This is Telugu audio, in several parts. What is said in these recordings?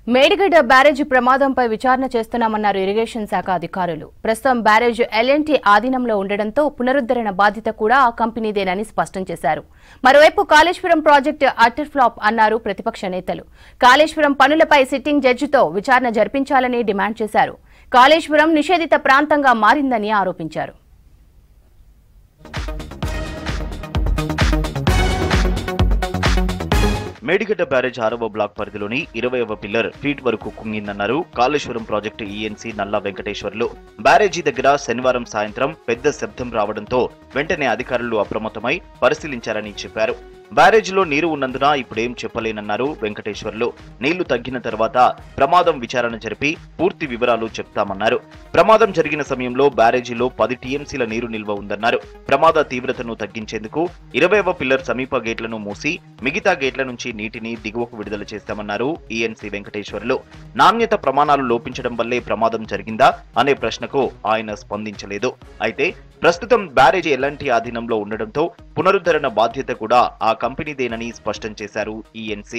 మేడిగడ్డ బ్యారేజీ ప్రమాదంపై విచారణ చేస్తున్నామన్నారు ఇరిగేషన్ శాఖ అధికారులు ప్రస్తుతం బ్యారేజ్ ఎల్ఎన్టీ ఆధీనంలో ఉండడంతో పునరుద్ధరణ బాధ్యత కూడా ఆ కంపెనీదేనని స్పష్టం చేశారు మరోవైపు కాళేశ్వరం ప్రాజెక్టు అటర్ ఫ్లాప్ అన్నారు ప్రతిపక్ష నేతలు కాళేశ్వరం పనులపై సిట్టింగ్ జడ్జితో విచారణ జరిపించాలని డిమాండ్ చేశారు కాళేశ్వరం నిషేధిత ప్రాంతంగా మారిందని ఆరోపించారు మేడిగడ్డ బ్యారేజ్ ఆరవ బ్లాక్ పరిధిలోని ఇరవైవ పిల్లర్ ఫీట్ వరకు కుంగిందన్నారు కాళేశ్వరం ప్రాజెక్టు ఈఎన్సీ నల్లా వెంకటేశ్వర్లు బ్యారేజీ దగ్గర శనివారం సాయంత్రం పెద్ద శబ్దం రావడంతో వెంటనే అధికారులు అప్రమత్తమై పరిశీలించారని చెప్పారు బ్యారేజీలో నీరు ఉన్నందున ఇప్పుడేం చెప్పలేనన్నారు వెంకటేశ్వర్లు నీళ్లు తగ్గిన తర్వాత ప్రమాదం విచారణ జరిపి పూర్తి వివరాలు చెప్తామన్నారు ప్రమాదం జరిగిన సమయంలో బ్యారేజీలో పది టీఎంసీల నీరు నిల్వ ఉందన్నారు ప్రమాద తీవ్రతను తగ్గించేందుకు ఇరవైవ పిల్లర్ సమీప గేట్లను మూసి మిగతా గేట్ల నుంచి నీటిని దిగువకు విడుదల చేస్తామన్నారు ఈఎన్సీ వెంకటేశ్వర్లు నాణ్యత ప్రమాణాలు లోపించడం వల్లే ప్రమాదం జరిగిందా అనే ప్రశ్నకు ఆయన స్పందించలేదు అయితే ప్రస్తుతం బ్యారేజీ ఎలాంటి ఆధీనంలో ఉండడంతో పునరుద్ధరణ బాధ్యత కూడా ఆ కంపెనీదేనని స్పష్టం చేశారు ENC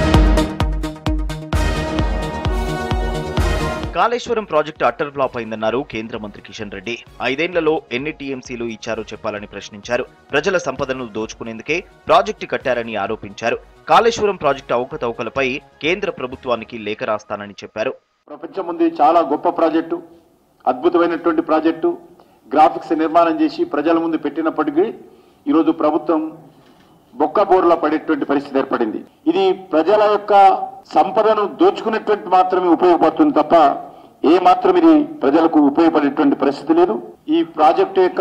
Kaleshwaram project utter flop అయిందన్నారు కేంద్ర మంత్రి కిషన్ రెడ్డి ఐదేళ్లలో ఎన్ని టీఎంసీలు ఇచ్చారో చెప్పాలని ప్రశ్నించారు ప్రజల సంపదను దోచుకునేందుకే ప్రాజెక్టు కట్టారని ఆరోపించారు కాళేశ్వరం ప్రాజెక్టు అవకతవకలపై కేంద్ర ప్రభుత్వానికి లేఖ రాస్తానని చెప్పారు ప్రపంచం ముందు చాలా గొప్ప ప్రాజెక్టు అద్భుతమైనటువంటి ప్రాజెక్టు గ్రాఫిక్స్ నిర్మాణం చేసి ప్రజల ముందు పెట్టినప్పటికీ ఈరోజు ప్రభుత్వం బొక్క బోర్లా పడేటువంటి పరిస్థితి ఏర్పడింది ఇది ప్రజల యొక్క సంపదను దోచుకునేటువంటి మాత్రమే ఉపయోగపడుతుంది తప్ప ఏ మాత్రం ఇది ప్రజలకు ఉపయోగపడేటువంటి పరిస్థితి లేదు ఈ ప్రాజెక్టు యొక్క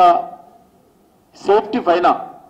సేఫ్టీ పైన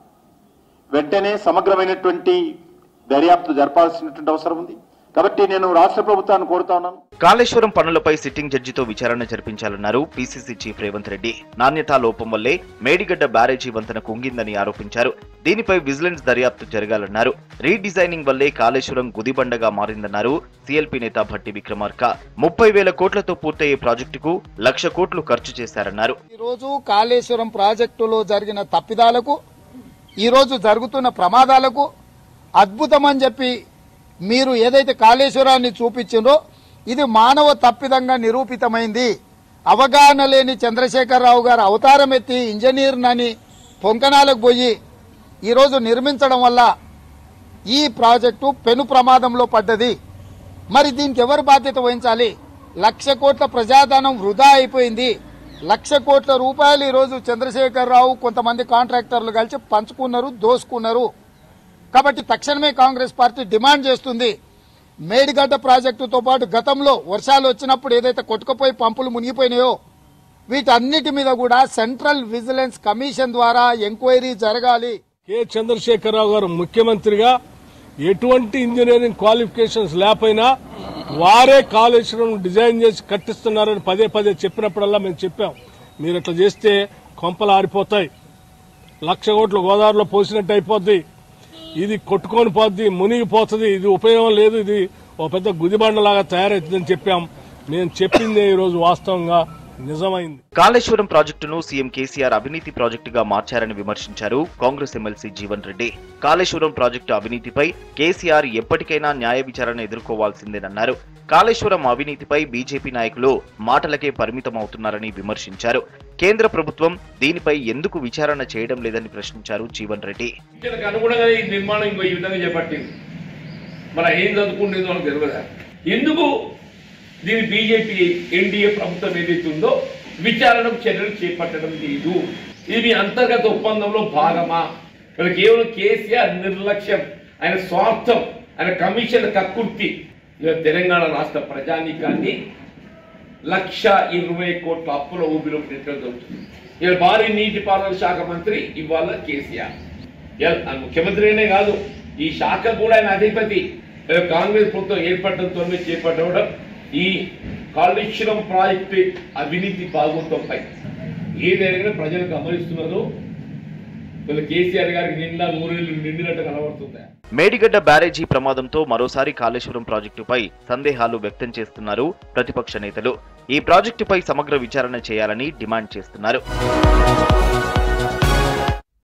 వెంటనే సమగ్రమైనటువంటి దర్యాప్తు జరపాల్సినటువంటి అవసరం ఉంది కాబట్టి నేను రాష్ట్ర ప్రభుత్వాన్ని కోరుతా ఉన్నాను కాళేశ్వరం పనులపై సిట్టింగ్ జడ్జితో విచారణ జరిపించాలన్నారు పీసీసీ చీఫ్ రేవంత్ రెడ్డి నాణ్యతా లోపం వల్లే మేడిగడ్డ బ్యారేజీ వంతెన కుంగిందని ఆరోపించారు దీనిపై విజిలెన్స్ దర్యాప్తు జరగాలన్నారు రీడిజైనింగ్ వల్లే కాళేశ్వరం గుదిబండగా మారిందన్నారు సీఎల్పీ నేత భట్టి విక్రమార్క ముప్పై వేల కోట్లతో పూర్తయ్యే ప్రాజెక్టుకు లక్ష కోట్లు ఖర్చు చేశారన్నారు ఈరోజు కాళేశ్వరం ప్రాజెక్టులో జరిగిన తప్పిదాలకు ఈరోజు జరుగుతున్న ప్రమాదాలకు అద్భుతమని చెప్పి మీరు ఏదైతే కాళేశ్వరాన్ని చూపించిందో ఇది మానవ తప్పిదంగా నిరూపితమైంది అవగాహన లేని చంద్రశేఖరరావు గారు అవతారం ఎత్తి ఇంజనీర్ నని పొంకనాలకు పోయి ఈరోజు నిర్మించడం వల్ల ఈ ప్రాజెక్టు పెను ప్రమాదంలో పడ్డది మరి దీనికి ఎవరు బాధ్యత వహించాలి లక్ష కోట్ల ప్రజాధనం వృధా అయిపోయింది లక్ష కోట్ల రూపాయలు ఈరోజు చంద్రశేఖరరావు కొంతమంది కాంట్రాక్టర్లు కలిసి పంచుకున్నారు దోసుకున్నారు కాబట్టి తక్షణమే కాంగ్రెస్ పార్టీ డిమాండ్ చేస్తుంది మేడిగడ్డ ప్రాజెక్టుతో పాటు గతంలో వర్షాలు వచ్చినప్పుడు ఏదైతే కొట్టుకుపోయి పంపులు మునిగిపోయినాయో వీటన్నిటి మీద కూడా సెంట్రల్ విజిలెన్స్ కమిషన్ ద్వారా ఎంక్వైరీ జరగాలి కె చంద్రశేఖరరావు గారు ముఖ్యమంత్రిగా ఎటువంటి ఇంజనీరింగ్ క్వాలిఫికేషన్స్ లేకపోయినా వారే కాళేశ్వరం డిజైన్ చేసి కట్టిస్తున్నారని పదే పదే చెప్పినప్పుడల్లా మేము చెప్పాం మీరు ఇట్లా చేస్తే కొంపలు ఆరిపోతాయి లక్ష కోట్లు గోదావరిలో పోసినట్టు అయిపోద్ది ఇది కొట్టుకొని పోద్ది మునిగిపోతుంది ఇది ఉపయోగం లేదు ఇది ఒక పెద్ద గుదిబండలాగా తయారవుతుందని చెప్పాం మేము చెప్పిందే ఈరోజు వాస్తవంగా నిజమైంది కాళేశ్వరం ప్రాజెక్టును సీఎం కేసీఆర్ అవినీతి ప్రాజెక్టుగా మార్చారని విమర్శించారు కాంగ్రెస్ ఎమ్మెల్సీ జీవన్ రెడ్డి కాళేశ్వరం ప్రాజెక్టు అవినీతిపై కేసీఆర్ ఎప్పటికైనా న్యాయ విచారణ ఎదుర్కోవాల్సిందేనన్నారు కాళేశ్వరం అవినీతిపై బీజేపీ నాయకులు మాటలకే పరిమితమవుతున్నారని విమర్శించారు కేంద్ర ప్రభుత్వం దీనిపై ఎందుకు విచారణ చేయడం లేదని ప్రశ్నించారు జీవన్ రెడ్డి ఇక్కడికి అనుగుణంగా ఈ నిర్మాణం ఇంకో ఈ విధంగా చేపట్టింది మరి ఏం చదువుకుంటుందో మనకు తెలియదా ఎందుకు దీని బీజేపీ ఎన్డీఏ ప్రభుత్వం ఏదైతే ఉందో విచారణకు చర్యలు చేపట్టడం లేదు ఇది మీ అంతర్గత ఒప్పందంలో భాగమా మరి కేవలం కేసీఆర్ నిర్లక్ష్యం ఆయన స్వార్థం ఆయన కమిషన్ కక్కుర్తి ఇలా తెలంగాణ రాష్ట్ర ప్రజానీకాన్ని లక్ష ఇరవై కోట్ల అప్పుల ఊబిలో పెట్టడం జరుగుతుంది ఇలా భారీ నీటిపారుదల శాఖ మంత్రి ఇవాళ కేసీఆర్ ఇలా ఆ ముఖ్యమంత్రినే కాదు ఈ శాఖ కూడా ఆయన అధిపతి ఇలా కాంగ్రెస్ ప్రభుత్వం ఏర్పడడంతో చేపట్టడం ఈ కాళేశ్వరం ప్రాజెక్టు అవినీతి భాగోత్వంపై ఏదైనా ప్రజలు గమనిస్తున్నదో వీళ్ళ కేసీఆర్ గారికి నిండా నూరేళ్లు నిండినట్టు కనబడుతుంది మేడిగడ్డ బ్యారేజీ ప్రమాదంతో మరోసారి కాళేశ్వరం ప్రాజెక్టుపై సందేహాలు వ్యక్తం చేస్తున్నారు ప్రతిపక్ష నేతలు ఈ ప్రాజెక్టుపై సమగ్ర విచారణ చేయాలని డిమాండ్ చేస్తున్నారు